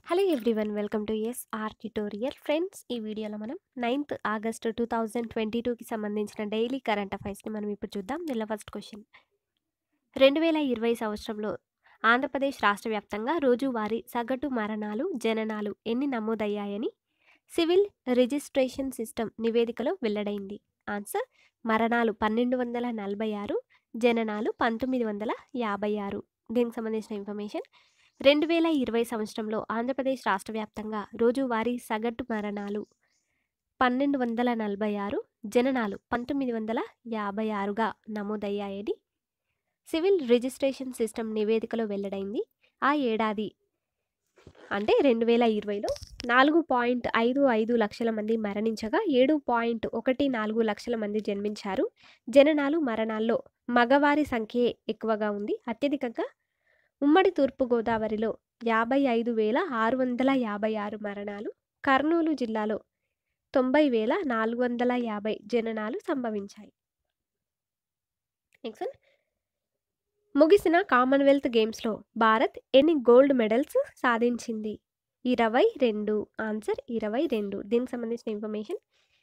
hello everyone welcome to S R tutorial friends ఈ వీడియోలో మనం ninth August two thousand twenty టూకి సంబంధించిన డైలీ కరెంట్ అఫైర్స్ని మనం ఇప్పుడు చూద్దాం దీనిలో ఫస్ట్ క్వశ్చన్ రెండు వేల ఇరవై సంవత్సరంలో ఆంధ్రప్రదేశ్ రాష్ట్ర వ్యాప్తంగా రోజువారీ సగటు మరణాలు జననాలు ఎన్ని నమోదయ్యాయని సివిల్ రిజిస్ట్రేషన్ సిస్టమ్ నివేదికలో వెల్లడైంది ఆన్సర్ మరణాలు పన్నెండు వందల నలభై ఆరు జననాలు పంతొమ్మిది వందల యాభై ఆరు దీనికి సంబంధించిన ఇన్ఫర్మేషన్ రెండు వేల ఇరవై సంవత్సరంలో ఆంధ్రప్రదేశ్ రాష్ట్ర వ్యాప్తంగా రోజువారీ సగటు మరణాలు పన్నెండు వందల నలభై ఆరు జననాలు పంతొమ్మిది వందల యాభై ఆరుగా నమోదయ్యాయని సివిల్ రిజిస్ట్రేషన్ సిస్టమ్ నివేదికలో వెల్లడైంది ఆ ఏడాది అంటే రెండు వేల ఇరవైలో నాలుగు పాయింట్ ఐదు ఐదు లక్షల మంది మరణించగా ఏడు పాయింట్ ఒకటి నాలుగు లక్షల మంది జన్మించారు జననాలు మరణాల్లో మగవారి సంఖ్యే ఎక్కువగా ఉంది అత్యధికంగా ఉమ్మడి తూర్పుగోదావరిలో యాభై ఐదు వేల ఆరు వందల యాభై ఆరు మరణాలు కర్నూలు జిల్లాలో తొంభై వేల నాలుగు వందల యాభై జననాలు సంభవించాయి నెక్స్ట్ ముగిసిన కామన్వెల్త్ గేమ్స్లో భారత్ ఎన్ని గోల్డ్ మెడల్స్ సాధించింది ఇరవై రెండు ఆన్సర్ ఇరవై రెండు దీనికి సంబంధించిన ఇన్ఫర్మేషన్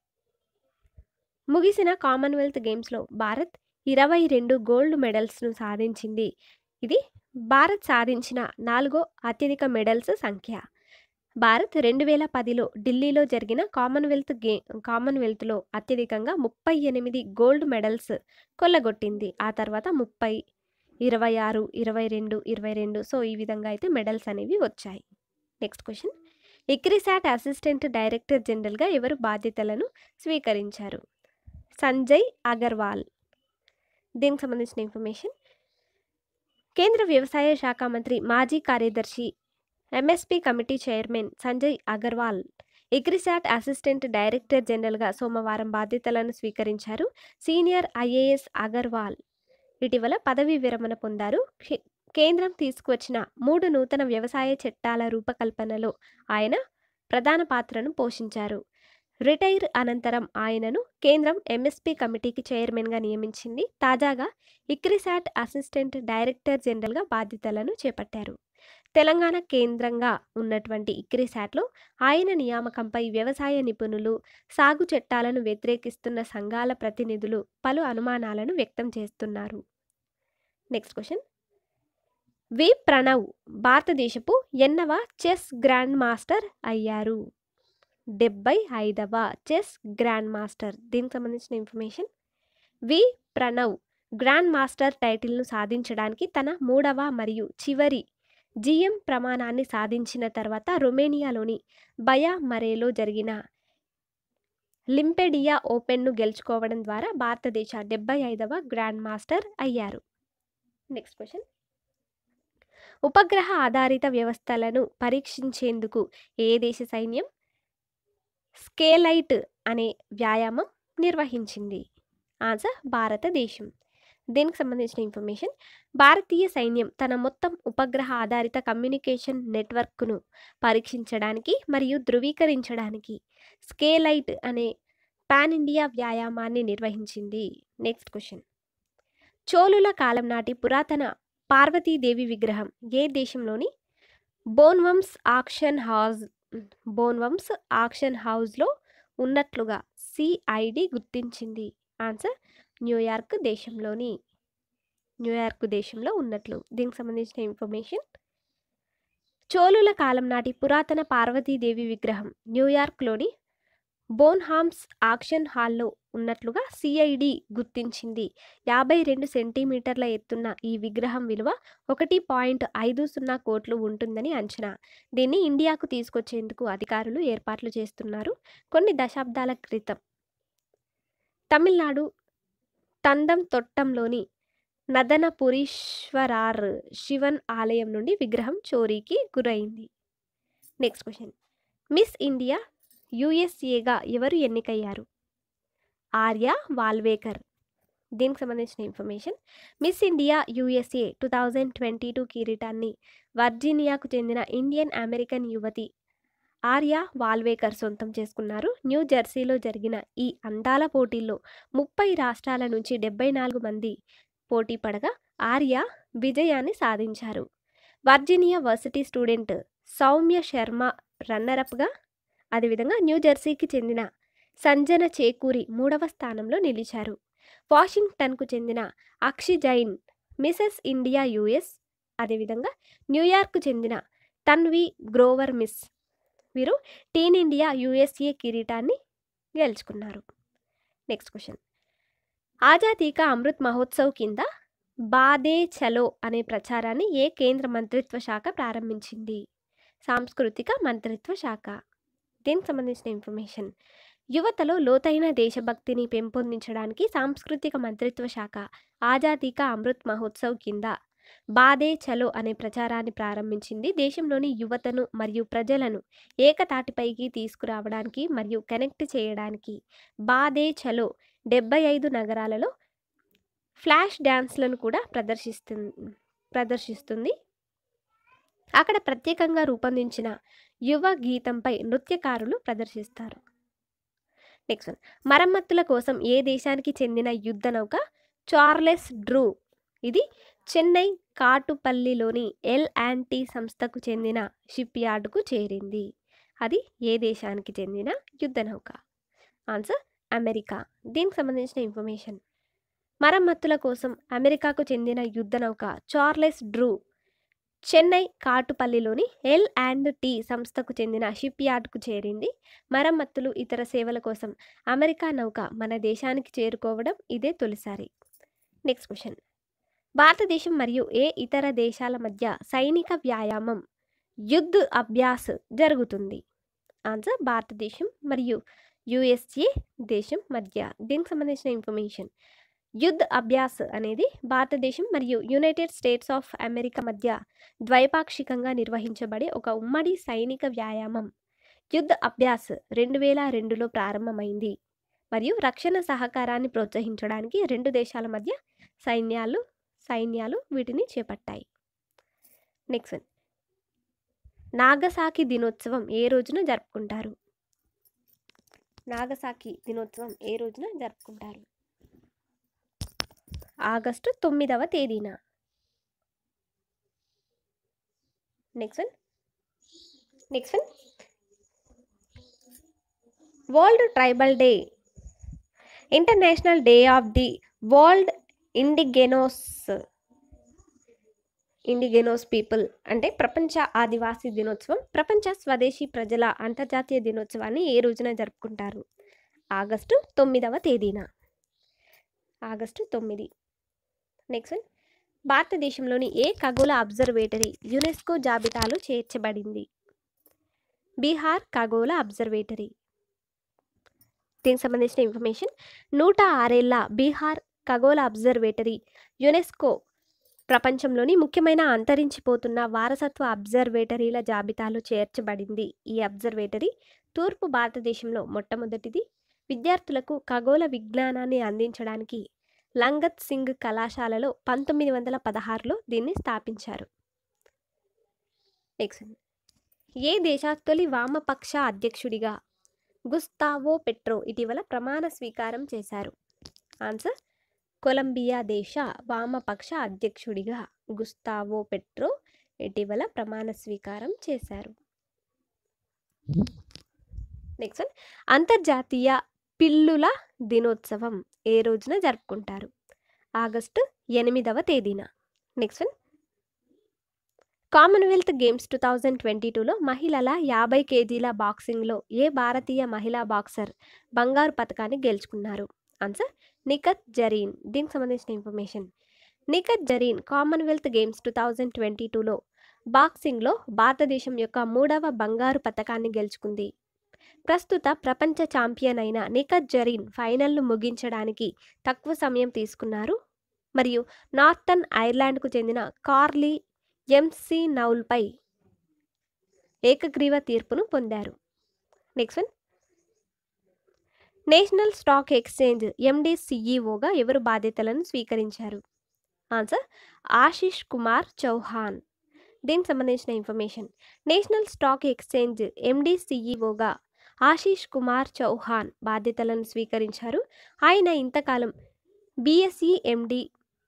ముగిసిన కామన్వెల్త్ గేమ్స్లో భారత్ ఇరవై రెండు గోల్డ్ మెడల్స్ను సాధించింది ఇది భారత్ సాధించిన నాలుగో అత్యధిక మెడల్స్ సంఖ్య భారత్ రెండు వేల పదిలో ఢిల్లీలో జరిగిన కామన్వెల్త్ గే కామన్వెల్త్లో అత్యధికంగా ముప్పై ఎనిమిది గోల్డ్ మెడల్స్ కొల్లగొట్టింది ఆ తర్వాత ముప్పై ఇరవై ఆరు ఇరవై రెండు ఇరవై రెండు సో ఈ విధంగా అయితే మెడల్స్ అనేవి వచ్చాయి next question ICRISAT assistant director జనరల్గా ఎవరు బాధ్యతలను స్వీకరించారు సంజయ్ అగర్వాల్ దీనికి సంబంధించిన ఇన్ఫర్మేషన్ కేంద్ర వ్యవసాయ శాఖ మంత్రి మాజీ కార్యదర్శి MSP committee chairman Sanjay Agarwal ICRISAT assistant director జనరల్గా సోమవారం బాధ్యతలను స్వీకరించారు సీనియర్ ఐఏఎస్ అగర్వాల్ ఇటీవల పదవీ విరమణ పొందారు కేంద్రం తీసుకువచ్చిన మూడు నూతన వ్యవసాయ చట్టాల రూపకల్పనలో ఆయన ప్రధాన పాత్రను పోషించారు రిటైర్ అనంతరం ఆయనను కేంద్రం ఎంఎస్పీ కమిటీకి చైర్మన్గా నియమించింది తాజాగా ఇక్రిసాట్ అసిస్టెంట్ డైరెక్టర్ జనరల్గా బాధ్యతలను చేపట్టారు తెలంగాణ కేంద్రంగా ఉన్నటువంటి ఇక్రిసాట్లో ఆయన నియామకంపై వ్యవసాయ నిపుణులు సాగు చట్టాలను వ్యతిరేకిస్తున్న సంఘాల ప్రతినిధులు పలు అనుమానాలను వ్యక్తం చేస్తున్నారు నెక్స్ట్ క్వశ్చన్ వి ప్రణవ్ భారతదేశపు ఎన్నవ చెస్ గ్రాండ్ మాస్టర్ అయ్యారు డెబ్బై ఐదవ చెస్ గ్రాండ్ మాస్టర్ దీనికి సంబంధించిన information V Pranav grand master టైటిల్ను సాధించడానికి తన మూడవ మరియు చివరి జిఎం ప్రమాణాన్ని సాధించిన తర్వాత రొమేనియాలోని బయా మరేలో జరిగిన లింపెడియా ఓపెన్ను గెలుచుకోవడం ద్వారా భారతదేశ డెబ్బై ఐదవ గ్రాండ్ మాస్టర్ అయ్యారు నెక్స్ట్ క్వశ్చన్ ఉపగ్రహ ఆధారిత వ్యవస్థలను పరీక్షించేందుకు ఏ దేశ సైన్యం స్కేలైట్ అనే వ్యాయామం నిర్వహించింది ఆన్సర్ భారతదేశం దీనికి సంబంధించిన ఇన్ఫర్మేషన్ భారతీయ సైన్యం తన మొత్తం ఉపగ్రహ ఆధారిత కమ్యూనికేషన్ నెట్వర్క్ను పరీక్షించడానికి మరియు ధృవీకరించడానికి స్కేలైట్ అనే పాన్ ఇండియా వ్యాయామాన్ని నిర్వహించింది నెక్స్ట్ క్వశ్చన్ చోళుల కాలం నాటి పురాతన పార్వతీదేవి విగ్రహం ఏ దేశంలోని Bonhams auction house Bonhams auction హౌస్లో ఉన్నట్లుగా సిఐడి గుర్తించింది ఆన్సర్ న్యూయార్క్ దేశంలోని న్యూయార్క్ దేశంలో ఉన్నట్లు దీనికి సంబంధించిన ఇన్ఫర్మేషన్ చోళుల కాలం నాటి పురాతన పార్వతీదేవి విగ్రహం న్యూయార్క్లోని బోన్హామ్స్ ఆక్షన్ హాల్లో ఉన్నట్లుగా సిఐడి గుర్తించింది యాభై రెండు సెంటీమీటర్ల ఎత్తున్న ఈ విగ్రహం విలువ ఒకటి పాయింట్ ఐదు సున్నా కోట్లు ఉంటుందని అంచనా దీన్ని ఇండియాకు తీసుకొచ్చేందుకు అధికారులు ఏర్పాట్లు చేస్తున్నారు కొన్ని దశాబ్దాల క్రితం తమిళనాడు తందం తొట్టంలోని నదనపురీశ్వరార్ శివన్ ఆలయం నుండి విగ్రహం చోరీకి గురైంది నెక్స్ట్ క్వశ్చన్ మిస్ ఇండియా యుఎస్ఏగా ఎవరు ఎన్నికయ్యారు ఆర్య వాల్వేకర్ దీనికి సంబంధించిన information Miss India USA two thousand twenty two కిరీటాన్ని వర్జీనియాకు చెందిన ఇండియన్ అమెరికన్ యువతి ఆర్య వాల్వేకర్ సొంతం చేసుకున్నారు న్యూ జెర్సీలో జరిగిన ఈ అందాల పోటీల్లో ముప్పై రాష్ట్రాల నుంచి డెబ్బై నాలుగు మంది పోటీ పడగా ఆర్య విజయాన్ని సాధించారు Virginia varsity student Saumya Sharma రన్నరప్గా అదేవిధంగా న్యూజెర్సీకి చెందిన సంజన చేకూరి మూడవ స్థానంలో నిలిచారు వాషింగ్టన్కు చెందిన Akshi Jain Mrs India US అదేవిధంగా న్యూయార్క్ చెందిన తన్వి గ్రోవర్ మిస్ వీరు టీన్ ఇండియా యుఎస్ఏ కిరీటాన్ని గెలుచుకున్నారు నెక్స్ట్ క్వశ్చన్ ఆజాదీ కా అమృత్ మహోత్సవ్ కింద బాదే చలో అనే ప్రచారాన్ని ఏ కేంద్ర మంత్రిత్వ శాఖ ప్రారంభించింది సాంస్కృతిక మంత్రిత్వ శాఖ దీనికి సంబంధించిన ఇన్ఫర్మేషన్ యువతలో లోతైన దేశభక్తిని పెంపొందించడానికి సాంస్కృతిక మంత్రిత్వ శాఖ ఆజాదీ కా అమృత్ మహోత్సవ్ కింద బాదే చలో అనే ప్రచారాన్ని ప్రారంభించింది దేశంలోని యువతను మరియు ప్రజలను ఏకతాటిపైకి తీసుకురావడానికి మరియు కనెక్ట్ చేయడానికి బాదే చలో డెబ్బై ఐదు నగరాలలో ఫ్లాష్ డ్యాన్స్లను కూడా ప్రదర్శిస్తుంది ప్రదర్శిస్తుంది అక్కడ ప్రత్యేకంగా రూపొందించిన యువ గీతంపై నృత్యకారులు ప్రదర్శిస్తారు నెక్స్ట్ వన్ మరమ్మతుల కోసం ఏ దేశానికి చెందిన యుద్ధ నౌక చార్లెస్ డ్రూ ఇది చెన్నై కాటుపల్లిలోని ఎల్ అండ్ టీ సంస్థకు చెందిన షిప్ యార్డుకు చేరింది అది ఏ దేశానికి చెందిన యుద్ధ నౌక ఆన్సర్ అమెరికా దీనికి సంబంధించిన ఇన్ఫర్మేషన్ మరమ్మతుల కోసం అమెరికాకు చెందిన యుద్ధ నౌక చార్లెస్ డ్రూ చెన్నై కాటుపల్లిలోని ఎల్ అండ్ టీ సంస్థకు చెందిన షిప్ యార్డ్కు చేరింది మరమ్మతులు ఇతర సేవల కోసం అమెరికా నౌక మన దేశానికి చేరుకోవడం ఇదే తొలిసారి నెక్స్ట్ క్వశ్చన్ భారతదేశం మరియు ఏ ఇతర దేశాల మధ్య సైనిక వ్యాయామం యుద్ధ్ అభ్యాస్ జరుగుతుంది ఆన్సర్ భారతదేశం మరియు యుఎస్ఏ దేశం మధ్య దీనికి సంబంధించిన ఇన్ఫర్మేషన్ యుద్ధ్ అభ్యాస్ అనేది భారతదేశం మరియు యునైటెడ్ స్టేట్స్ ఆఫ్ అమెరికా మధ్య ద్వైపాక్షికంగా నిర్వహించబడే ఒక ఉమ్మడి సైనిక వ్యాయామం యుద్ధ్ అభ్యాస్ రెండు వేల రెండులో ప్రారంభమైంది మరియు రక్షణ సహకారాన్ని ప్రోత్సహించడానికి రెండు దేశాల మధ్య సైన్యాలు సైన్యాలు వీటిని చేపట్టాయి నెక్స్ట్ వన్ నాగసాకి దినోత్సవం ఏ రోజున జరుపుకుంటారు నాగసాకి దినోత్సవం ఏ రోజున జరుపుకుంటారు ఆగస్టు తొమ్మిదవ తేదీన next one next one world tribal day international day of the world indigenous indigenous people అంటే ప్రపంచ ఆదివాసీ దినోత్సవం ప్రపంచ స్వదేశీ ప్రజల అంతర్జాతీయ దినోత్సవాన్ని ఏ రోజున జరుపుకుంటారు ఆగస్టు తొమ్మిదవ తేదీన ఆగస్టు తొమ్మిది నెక్స్ట్ వన్ భారతదేశంలోని ఏ ఖగోళ అబ్జర్వేటరీ యునెస్కో జాబితాలో చేర్చబడింది బీహార్ ఖగోళ అబ్జర్వేటరీ దీనికి సంబంధించిన ఇన్ఫర్మేషన్ నూట ఆరేళ్ల బీహార్ ఖగోళ అబ్జర్వేటరీ యునెస్కో ప్రపంచంలోని ముఖ్యమైన అంతరించిపోతున్న వారసత్వ అబ్జర్వేటరీల జాబితాలో చేర్చబడింది ఈ అబ్జర్వేటరీ తూర్పు భారతదేశంలో మొట్టమొదటిది విద్యార్థులకు ఖగోళ విజ్ఞానాన్ని అందించడానికి లంగత్ సింగ్ కళాశాలలో పంతొమ్మిది వందల పదహారులో దీన్ని స్థాపించారు నెక్స్ట్ ఏ దేశ తొలి వామపక్ష అధ్యక్షుడిగా గుస్తావో పెట్రో ఇటీవల ప్రమాణ స్వీకారం చేశారు ఆన్సర్ కొలంబియా దేశ వామపక్ష అధ్యక్షుడిగా గుస్తావో పెట్రో ఇటీవల ప్రమాణ స్వీకారం చేశారు నెక్స్ట్ వన్ అంతర్జాతీయ పిల్లుల దినోత్సవం ఏ రోజున జరుపుకుంటారు ఆగస్టు ఎనిమిదవ తేదీన next one Commonwealth Games two thousand twenty టూలో మహిళల యాభై కేజీల బాక్సింగ్లో ఏ భారతీయ మహిళా బాక్సర్ బంగారు పథకాన్ని గెలుచుకున్నారు ఆన్సర్ నిఖత్ జరీన్ దీనికి సంబంధించిన information Nikhat Zareen Commonwealth Games two thousand twenty టూలో బాక్సింగ్లో భారతదేశం యొక్క మూడవ బంగారు పథకాన్ని గెలుచుకుంది ప్రస్తుత ప్రపంచ ఛాంపియన్ అయిన నిఖత్ జరీన్ ఫైనల్ను ముగించడానికి తక్కువ సమయం తీసుకున్నారు మరియు నార్థన్ ఐర్లాండ్కు చెందిన కార్లీ ఎంసీ నౌల్పై ఏకగ్రీవ తీర్పును పొందారు next one National Stock Exchange MD సిఈఓగా ఎవరు బాధ్యతలను స్వీకరించారు ఆన్సర్ ఆశిష్ కుమార్ చౌహాన్ దీనికి సంబంధించిన information National Stock Exchange MD సిఈఓగా ఆశీష్ కుమార్ చౌహాన్ బాధ్యతలను స్వీకరించారు ఆయన ఇంతకాలం బీఎస్ఈ ఎండి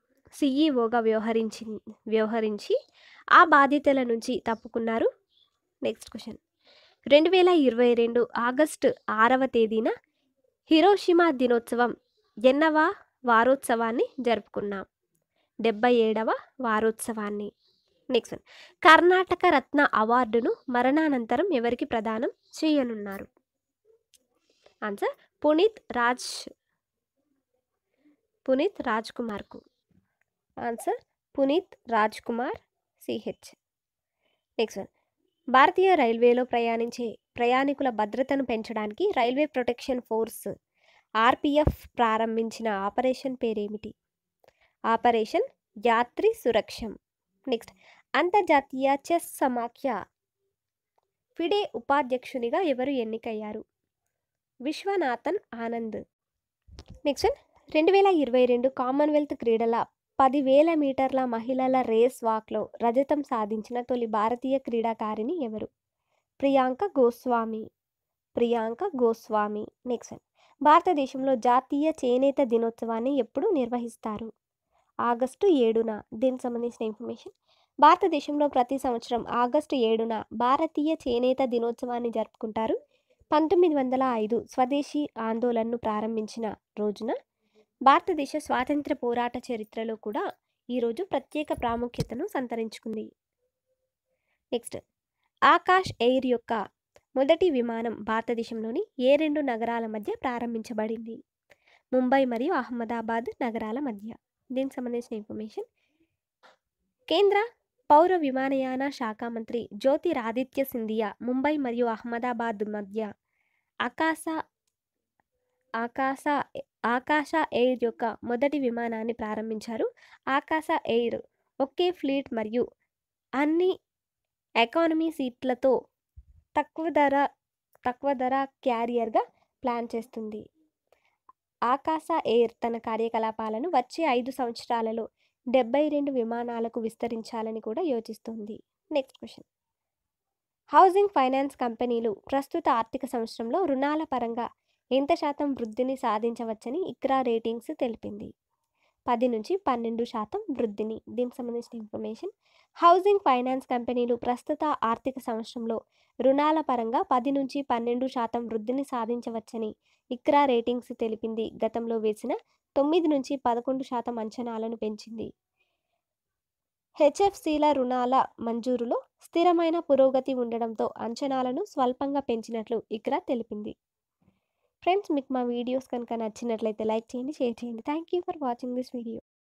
సిఈఓగా వ్యవహరించి వ్యవహరించి ఆ బాధ్యతల నుంచి తప్పుకున్నారు నెక్స్ట్ క్వశ్చన్ రెండు వేల ఇరవై రెండు ఆగస్టు ఆరవ తేదీన హిరోషిమా దినోత్సవం ఎన్నవ వారోత్సవాన్ని జరుపుకున్నాం డెబ్బై ఏడవ వారోత్సవాన్ని నెక్స్ట్ వన్ కర్ణాటక రత్న అవార్డును మరణానంతరం ఎవరికి ప్రదానం చేయనున్నారు ఆన్సర్ పునీత్ రాజ్ పునీత్ రాజ్ కుమార్కు answer Puneeth Raj Kumar CH next one భారతీయ రైల్వేలో ప్రయాణించే ప్రయాణికుల భద్రతను పెంచడానికి రైల్వే ప్రొటెక్షన్ ఫోర్స్ ఆర్పిఎఫ్ ప్రారంభించిన ఆపరేషన్ పేరేమిటి ఆపరేషన్ యాత్రి సురక్షం నెక్స్ట్ అంతర్జాతీయ చెస్ సమాఖ్య ఫిడే ఉపాధ్యక్షునిగా ఎవరు ఎన్నికయ్యారు విశ్వనాథన్ ఆనంద్ నెక్స్ట్ రెండు వేల ఇరవై రెండు కామన్వెల్త్ క్రీడల పదివేల మీటర్ల మహిళల రేస్ వాక్లో రజతం సాధించిన తొలి భారతీయ క్రీడాకారిణి ఎవరు ప్రియాంక గోస్వామి ప్రియాంక గోస్వామి నెక్స్ట్ భారతదేశంలో జాతీయ చేనేత దినోత్సవాన్ని ఎప్పుడు నిర్వహిస్తారు ఆగస్టు ఏడున దీనికి సంబంధించిన ఇన్ఫర్మేషన్ భారతదేశంలో ప్రతి సంవత్సరం ఆగస్టు ఏడున భారతీయ చేనేత దినోత్సవాన్ని జరుపుకుంటారు పంతొమ్మిది వందల ఐదు స్వదేశీ ఆందోళనను ప్రారంభించిన రోజున భారతదేశ స్వాతంత్ర పోరాట చరిత్రలో కూడా ఈరోజు ప్రత్యేక ప్రాముఖ్యతను సంతరించుకుంది నెక్స్ట్ ఆకాష్ ఎయిర్ యొక్క మొదటి విమానం భారతదేశంలోని ఏ రెండు నగరాల మధ్య ప్రారంభించబడింది ముంబై మరియు అహ్మదాబాద్ నగరాల మధ్య దీనికి సంబంధించిన ఇన్ఫర్మేషన్ కేంద్ర పౌర విమానయాన శాఖ మంత్రి జ్యోతిరాదిత్య సింధియా ముంబై మరియు అహ్మదాబాద్ మధ్య ఆకాశ ఆకాశ ఆకాశ ఎయిర్ యొక్క మొదటి విమానాన్ని ప్రారంభించారు ఆకాశ ఎయిర్ ఒకే ఫ్లీట్ మరియు అన్ని ఎకానమీ సీట్లతో తక్కువ ధర తక్కువ ధర క్యారియర్గా ప్లాన్ చేస్తుంది ఆకాశ ఎయిర్ తన కార్యకలాపాలను వచ్చే ఐదు సంవత్సరాలలో డెబ్బై రెండు విమానాలకు విస్తరించాలని కూడా యోచిస్తుంది నెక్స్ట్ క్వశ్చన్ హౌసింగ్ ఫైనాన్స్ కంపెనీలు ప్రస్తుత ఆర్థిక సంవత్సరంలో రుణాల పరంగా ఎంత శాతం వృద్ధిని సాధించవచ్చని ఇక్రా రేటింగ్స్ తెలిపింది పది నుంచి పన్నెండు శాతం వృద్ధిని దీనికి సంబంధించిన ఇన్ఫర్మేషన్ హౌసింగ్ ఫైనాన్స్ కంపెనీలు ప్రస్తుత ఆర్థిక సంవత్సరంలో రుణాల పరంగా పది నుంచి పన్నెండు శాతం వృద్ధిని సాధించవచ్చని ఇక్రా రేటింగ్స్ తెలిపింది గతంలో వేసిన తొమ్మిది నుంచి పదకొండు శాతం అంచనాలను పెంచింది హెచ్ఎఫ్సిల రుణాల మంజూరులో స్థిరమైన పురోగతి ఉండడంతో అంచనాలను స్వల్పంగా పెంచినట్లు ఇక్రా తెలిపింది ఫ్రెండ్స్ మీకు మా వీడియోస్ కనుక నచ్చినట్లయితే లైక్ చేయండి షేర్ చేయండి thank you for watching this video